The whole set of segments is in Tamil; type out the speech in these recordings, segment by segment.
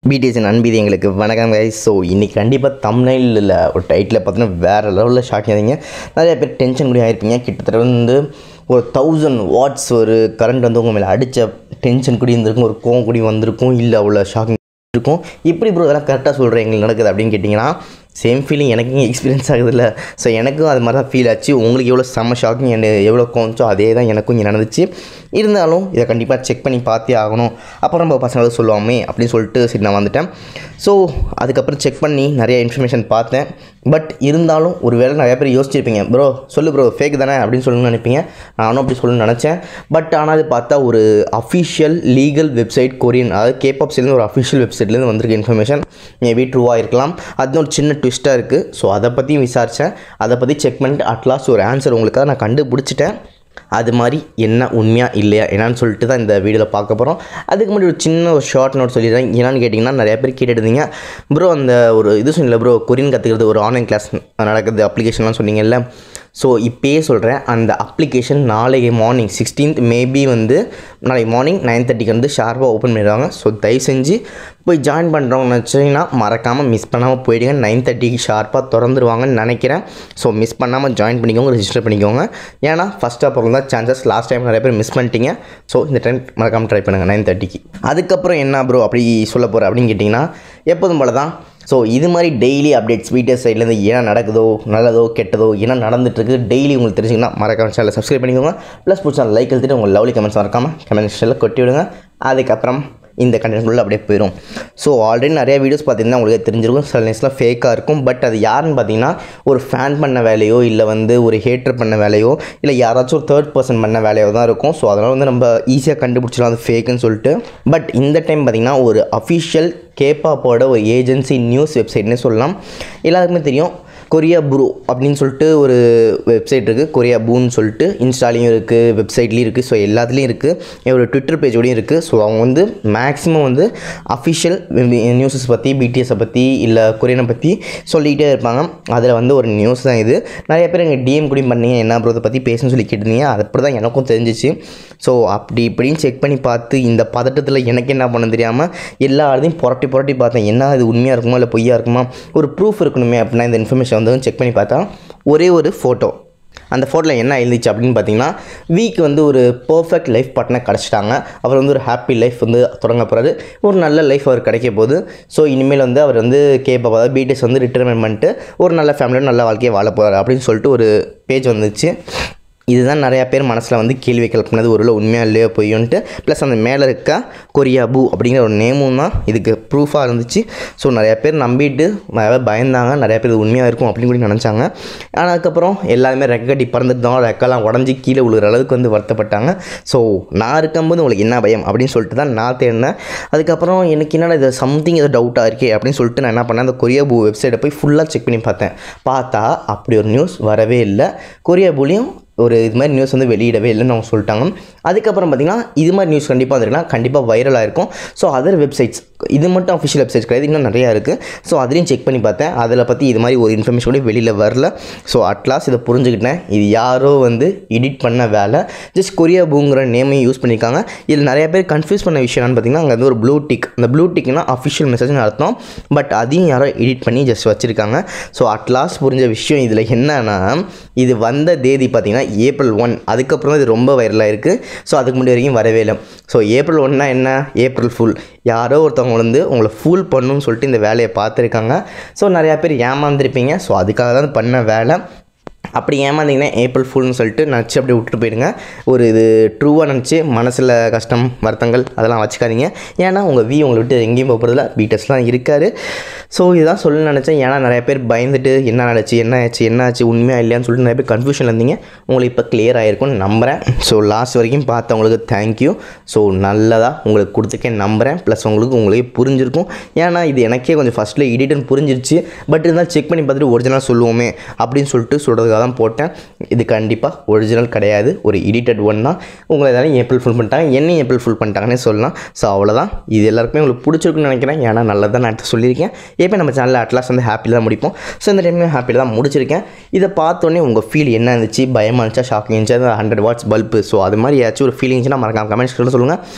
பிடிஎஸ் அன்பீதி எங்களுக்கு வணக்கம் கைஸ் ஸோ இன்றைக்கி கண்டிப்பாக தமிழில் ஒரு டைட்டில் பார்த்தீங்கன்னா வேறு லெவலில் ஷாக் ஆகிங்க நிறைய பேர் டென்ஷன் கூட ஆயிருப்பீங்க கிட்டத்தட்ட வந்து ஒரு தௌசண்ட் வாட்ஸ் ஒரு கரண்ட் வந்து உங்கள் மேலே அடித்த டென்ஷன் கூடி இருந்திருக்கும் ஒரு கோவம் கூடி வந்திருக்கும் இல்லை அவ்வளோ ஷாக்கிங் இருக்கும் இப்படி ப்ரோ இதெல்லாம் கரெக்டாக சொல்கிறேன் எங்களுக்கு நடக்குது அப்படின்னு கேட்டிங்கன்னா சேம் ஃபீலிங் எனக்கும் எக்ஸ்பீரியன்ஸ் ஆகுதுல்ல ஸோ எனக்கும் அது மாதிரி தான் ஃபீல் ஆச்சு உங்களுக்கு எவ்வளோ செம்ம ஷாக்கிங் அண்ட் எவ்வளோ கோவச்சோ அதே தான் எனக்கும் இங்கே நடந்துச்சு இருந்தாலும் இதை கண்டிப்பாக செக் பண்ணி பார்த்தே ஆகணும் அப்புறம் நம்ம பசங்களுக்கு சொல்லுவாமே அப்படின்னு சொல்லிட்டு சரி நான் வந்துட்டேன் ஸோ அதுக்கப்புறம் செக் பண்ணி நிறைய இன்ஃபர்மேஷன் பார்த்தேன் பட் இருந்தாலும் ஒரு வேளை நிறைய பேர் யோசிச்சிருப்பீங்க ப்ரோ சொல்லு ப்ரோ ஃபேக் தானே அப்படின்னு சொல்லணும்னு நினைப்பீங்க நானும் அப்படி சொல்லணும்னு நினச்சேன் பட் ஆனால் அது பார்த்தா ஒரு அஃபிஷியல் லீகல் வெப்சைட் கொரியன் அதாவது கேபாப்ஸ்லேருந்து ஒரு அஃபிஷியல் வெப்சைட்லேருந்து வந்திருக்க இன்ஃபர்மேஷன் மேபி ட்ரூவாக இருக்கலாம் அது ஒரு சின்ன ட்விஸ்ட்டாக இருக்குது ஸோ அதை பற்றியும் விசாரித்தேன் அதை பற்றி செக் பண்ணிட்டு அட்லாஸ்ட் ஒரு ஆன்சர் உங்களுக்காக நான் கண்டுபிடிச்சிட்டேன் அது மாதிரி என்ன உண்மையாக இல்லையா என்னன்னு சொல்லிட்டு தான் இந்த வீடியோவில் பார்க்க போகிறோம் அதுக்கு முன்னாடி ஒரு சின்ன ஒரு ஷார்ட் நோட் சொல்லிடுறேன் என்னன்னு கேட்டிங்கன்னா நிறைய பேர் கேட்டுருந்தீங்க ப்ரோ அந்த ஒரு இது சொன்னீங்களா ப்ரோ கொரியன் கற்றுக்கிறது ஒரு ஆன்லைன் கிளாஸ் நடக்குது அப்ளிகேஷன்லாம் சொன்னீங்கல்ல ஸோ இப்போயே சொல்கிறேன் அந்த அப்ளிகேஷன் நாளைக்கு மார்னிங் சிக்ஸ்டீன்த் மேபி வந்து நாளைக்கு மார்னிங் நைன் தேர்ட்டிக்கு வந்து ஷார்ப்பாக ஓப்பன் பண்ணிடுவாங்க ஸோ தயவு செஞ்சு போய் ஜாயின் பண்ணுறவங்க வச்சிங்கன்னா மறக்காமல் மிஸ் பண்ணாமல் போயிடுங்க நைன் தேர்ட்டிக்கு ஷார்ப்பாக திறந்துருவாங்கன்னு நினைக்கிறேன் ஸோ மிஸ் பண்ணாமல் ஜாயின் பண்ணிக்கோங்க ரெஜிஸ்டர் பண்ணிக்கோங்க ஏன்னா ஃபஸ்ட் ஆஃப் தான் சான்சஸ் லாஸ்ட் டைம் நிறைய பேர் மிஸ் பண்ணிட்டீங்க ஸோ இந்த டைம் மறக்காமல் ட்ரை பண்ணுங்கள் நைன் தேர்ட்டிக்கு அதுக்கப்புறம் என்ன ப்ரோ அப்படி சொல்ல போகிற அப்படின்னு கேட்டிங்கன்னா எப்போதும் போல தான் ஸோ இது மாதிரி டெய்லி அப்டேட்ஸ் வீடியோ சைட்லேருந்து என்ன நடக்குதோ நல்லதோ கெட்டதோ என்ன நடந்துட்டுருக்கு டெய்லி உங்களுக்கு தெரிஞ்சுங்கன்னா மறக்காம சேனலை சப்ஸ்கிரைப் பண்ணிக்கோங்க ப்ளஸ் பிடிச்சா லைக் எழுதிட்டு உங்கள் லவ்லி கமெண்ட்ஸ் மறக்காமல் கமெண்ட் செக்ஷனில் கொட்டி விடுங்க அதுக்கப்புறம் இந்த கண்டென்ட்குள்ளே அப்படியே போயிடும் ஸோ ஆல்ரெடி நிறைய வீடியோஸ் பார்த்தீங்கன்னா உங்களுக்கு தெரிஞ்சிருக்கும் சில நேரத்தில் ஃபேக்காக இருக்கும் பட் அது யாருன்னு பார்த்தீங்கன்னா ஒரு ஃபேன் பண்ண வேலையோ இல்லை வந்து ஒரு ஹேட்டர் பண்ண வேலையோ இல்லை யாராச்சும் ஒரு தேர்ட் பர்சன் பண்ண வேலையோ தான் இருக்கும் ஸோ அதனால் வந்து நம்ம ஈஸியாக கண்டுபிடிச்சிடலாம் அது ஃபேக்குன்னு சொல்லிட்டு பட் இந்த டைம் பார்த்தீங்கன்னா ஒரு அஃபிஷியல் கேப்பாப்போட ஒரு ஏஜென்சி நியூஸ் வெப்சைட்னே சொல்லலாம் எல்லாருக்குமே தெரியும் கொரியா ப்ரூ அப்படின்னு சொல்லிட்டு ஒரு வெப்சைட் இருக்குது கொரியா பூன்னு சொல்லிட்டு இன்ஸ்டாலையும் இருக்குது வெப்சைட்லேயும் இருக்குது ஸோ எல்லாத்துலேயும் இருக்குது ஒரு ட்விட்டர் பேஜோடையும் இருக்குது ஸோ அவங்க வந்து மேக்ஸிமம் வந்து அஃபிஷியல் நியூஸஸ் பற்றி பிடிஎஸை பற்றி இல்லை கொரியனை பற்றி சொல்லிக்கிட்டே இருப்பாங்க அதில் வந்து ஒரு நியூஸ் தான் இது நிறைய பேர் எங்கள் டிஎம் கூட பண்ணீங்க என்ன ப்ரோ இதை பற்றி பேசணும்னு சொல்லி கேட்டிருந்தீங்க அது அப்படி தான் எனக்கும் தெரிஞ்சிச்சு ஸோ அப்படி இப்படின்னு செக் பண்ணி பார்த்து இந்த பதட்டத்தில் எனக்கு என்ன பண்ண தெரியாமல் எல்லா இடத்தையும் புரட்டி புரட்டி பார்த்தேன் என்ன இது உண்மையாக இருக்குமா இல்லை பொய்யா இருக்குமா ஒரு ப்ரூஃப் இருக்கணுமே அப்படின்னா இந்த இன்ஃபர்மேஷன் வந்து செக் பண்ணி பார்த்தா ஒரே ஒரு ஃபோட்டோ அந்த ஃபோட்டோவில் என்ன எழுதிச்சு அப்படின்னு பார்த்தீங்கன்னா வீக் வந்து ஒரு பர்ஃபெக்ட் லைஃப் பார்ட்னர் கிடச்சிட்டாங்க அவர் வந்து ஒரு ஹாப்பி லைஃப் வந்து தொடங்க போகிறாரு ஒரு நல்ல லைஃப் அவர் கிடைக்க போகுது ஸோ இனிமேல் வந்து அவர் வந்து கேப்பா அதாவது பிடிஎஸ் வந்து ரிட்டைர்மெண்ட் பண்ணிட்டு ஒரு நல்ல ஃபேமிலியோட நல்ல வாழ்க்கையை வாழ போகிறார் அப்படின்னு சொல்லிட்டு ஒரு பேஜ் வந்துச்சு இதுதான் நிறையா பேர் மனசில் வந்து கேள்வி கிளப்பினது ஒரு உண்மையாக இல்லையோ பொய்யோன்ட்டு ப்ளஸ் அந்த மேலே இருக்க கொரியா பூ அப்படிங்கிற ஒரு நேமும் தான் இதுக்கு ப்ரூஃபாக இருந்துச்சு ஸோ நிறையா பேர் நம்பிட்டு நிறைய பேர் பயந்தாங்க நிறையா பேர் இது உண்மையாக இருக்கும் அப்படின்னு கூட நினச்சாங்க ஆனால் அதுக்கப்புறம் எல்லாருமே ரெக்க கட்டி பறந்துட்டு தான் ரெக்கெல்லாம் உடஞ்சி கீழே விழுகிற அளவுக்கு வந்து வருத்தப்பட்டாங்க ஸோ நான் இருக்கும்போது உங்களுக்கு என்ன பயம் அப்படின்னு சொல்லிட்டு தான் நான் தேடினேன் அதுக்கப்புறம் எனக்கு என்னடா இது சம்திங் ஏதோ டவுட்டாக இருக்கே அப்படின்னு சொல்லிட்டு நான் என்ன பண்ணேன் அந்த கொரியா பூ வெப்சைட்டை போய் ஃபுல்லாக செக் பண்ணி பார்த்தேன் பார்த்தா அப்படி ஒரு நியூஸ் வரவே இல்லை கொரியா பூலையும் ஒரு இது மாதிரி நியூஸ் வந்து வெளியிடவே இல்லைன்னு அவங்க சொல்லிட்டாங்க அதுக்கப்புறம் பார்த்திங்கன்னா இது மாதிரி நியூஸ் கண்டிப்பாக வந்துருக்குன்னா கண்டிப்பாக வைரலாக இருக்கும் ஸோ அதர் வெப்சைட்ஸ் இது மட்டும் அஃபிஷியல் வெப்சைட்ஸ் கிடையாது இன்னும் நிறையா இருக்குது ஸோ அதுலேயும் செக் பண்ணி பார்த்தேன் அதில் பற்றி இது மாதிரி ஒரு இன்ஃபர்மேஷன் கூட வெளியில் வரல ஸோ அட்லாஸ் இதை புரிஞ்சுக்கிட்டேன் இது யாரோ வந்து எடிட் பண்ண வேலை ஜஸ்ட் கொரியா பூங்கிற நேமையும் யூஸ் பண்ணியிருக்காங்க இதில் நிறைய பேர் கன்ஃபியூஸ் பண்ண விஷயம் என்னன்னு பார்த்தீங்கன்னா அங்கே வந்து ஒரு ப்ளூ டிக் அந்த ப்ளூ டிக்னா அஃபிஷியல் மெசேஜ்னு அர்த்தம் பட் அதையும் யாரோ எடிட் பண்ணி ஜஸ்ட் வச்சுருக்காங்க ஸோ அட்லாஸ் புரிஞ்ச விஷயம் இதில் என்னன்னா இது வந்த தேதி பார்த்திங்கன்னா ஏப்ரல் ஒன் அதுக்கப்புறம் தான் இது ரொம்ப வைரலாக இருக்குது ஸோ அதுக்கு முன்னாடி வரைக்கும் வரவே இல்லை ஸோ ஏப்ரல் ஒன்னா என்ன ஏப்ரல் ஃபுல் யாரோ ஒருத்தவங்க வந்து உங்களை ஃபுல் பண்ணணும்னு சொல்லிட்டு இந்த வேலையை பார்த்துருக்காங்க ஸோ நிறையா பேர் ஏமாந்துருப்பீங்க ஸோ அதுக்காக தான் பண்ண வேலை அப்படி ஏமாந்தீங்கன்னா ஏப்ரல் ஃபுல்னு சொல்லிட்டு நினச்சி அப்படியே விட்டுட்டு போயிடுங்க ஒரு இது ட்ரூவாக நினச்சி மனசில் கஷ்டம் வருத்தங்கள் அதெல்லாம் வச்சுக்காதீங்க ஏன்னா உங்கள் வி உங்களை விட்டு எங்கேயும் போகிறதில்ல பீட்டர்ஸ்லாம் இருக்கார் ஸோ இதுதான் சொல்ல நினச்சேன் ஏன்னா நிறைய பேர் பயந்துட்டு என்ன நடச்சு என்ன ஆச்சு என்ன ஆச்சு உண்மையாக இல்லையான்னு சொல்லிட்டு நிறைய பேர் கன்ஃபியூஷன் இருந்தீங்க உங்களுக்கு இப்போ கிளியர் ஆகிருக்கும்னு நம்புகிறேன் ஸோ லாஸ்ட் வரைக்கும் பார்த்தவங்களுக்கு தேங்க்யூ ஸோ நல்லதாக உங்களுக்கு கொடுத்துருக்கேன் நம்புகிறேன் ப்ளஸ் உங்களுக்கு உங்களுக்கு புரிஞ்சிருக்கும் ஏன்னா இது எனக்கே கொஞ்சம் ஃபஸ்ட்டில் எடிட்னு புரிஞ்சிருச்சு பட் இருந்தால் செக் பண்ணி பார்த்துட்டு ஒரிஜினல் சொல்லுவோமே அப்படின்னு சொல்லிட்டு சொல்கிறதுக்காக தான் போட்டேன் இது கண்டிப்பாக ஒரிஜினல் கிடையாது ஒரு எடிட்டட் ஒன் தான் உங்களை எல்லாரும் ஏப்ரல் ஃபுல் பண்ணிட்டாங்க என்னையும் ஏப்ரல் ஃபுல் பண்ணிட்டாங்கன்னே சொல்லலாம் ஸோ அவ்வளோதான் இது எல்லாருக்குமே உங்களுக்கு பிடிச்சிருக்குன்னு நினைக்கிறேன் ஏன்னா நல்லதாக நான் எடுத்து சொல்லியிருக்கேன் எப்போ நம்ம சேனலில் அட்லாஸ் வந்து ஹாப்பியில் தான் முடிப்போம் ஸோ இந்த டைமே ஹாப்பியில் தான் முடிச்சிருக்கேன் இதை பார்த்தோன்னே உங்கள் ஃபீல் என்ன இருந்துச்சு பயமாக இருந்துச்சா ஷாக்கிங் இருந்துச்சு அது ஹண்ட்ரட் வாட்ஸ் பல்பு ஸோ அது மாதிரி ஏதாச்சும் ஒரு ஃபீலிங் இருந்துச்சுன்னா மறக்காம கமெண்ட்ஸ் சொல்லுங்கள்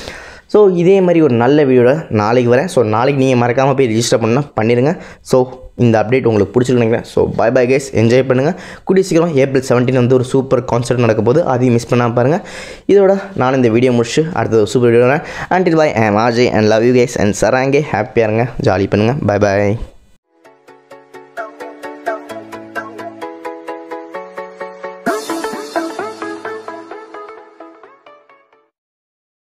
ஸோ இதே மாதிரி ஒரு நல்ல வீடியோட நாளைக்கு வரேன் ஸோ நாளைக்கு நீங்கள் மறக்காமல் போய் ரிஜிஸ்டர் பண்ணால் பண்ணிடுங்க ஸோ இந்த அப்டேட் உங்களுக்கு பிடிச்சிருக்கு நினைக்கிறேன் so bye bye guys enjoy பண்ணுங்கள் கூடிய சீக்கிரம் ஏப்ரல் செவன்டீன் வந்து ஒரு சூப்பர் கான்சர்ட் நடக்க போது அதையும் மிஸ் பண்ணாமல் பாருங்கள் இதோட நான் இந்த வீடியோ முடிச்சு அடுத்த ஒரு super video until bye I'm Ajay and love you guys and சராங்கே ஹாப்பியாக இருங்க ஜாலி பண்ணுங்கள் பை பாய்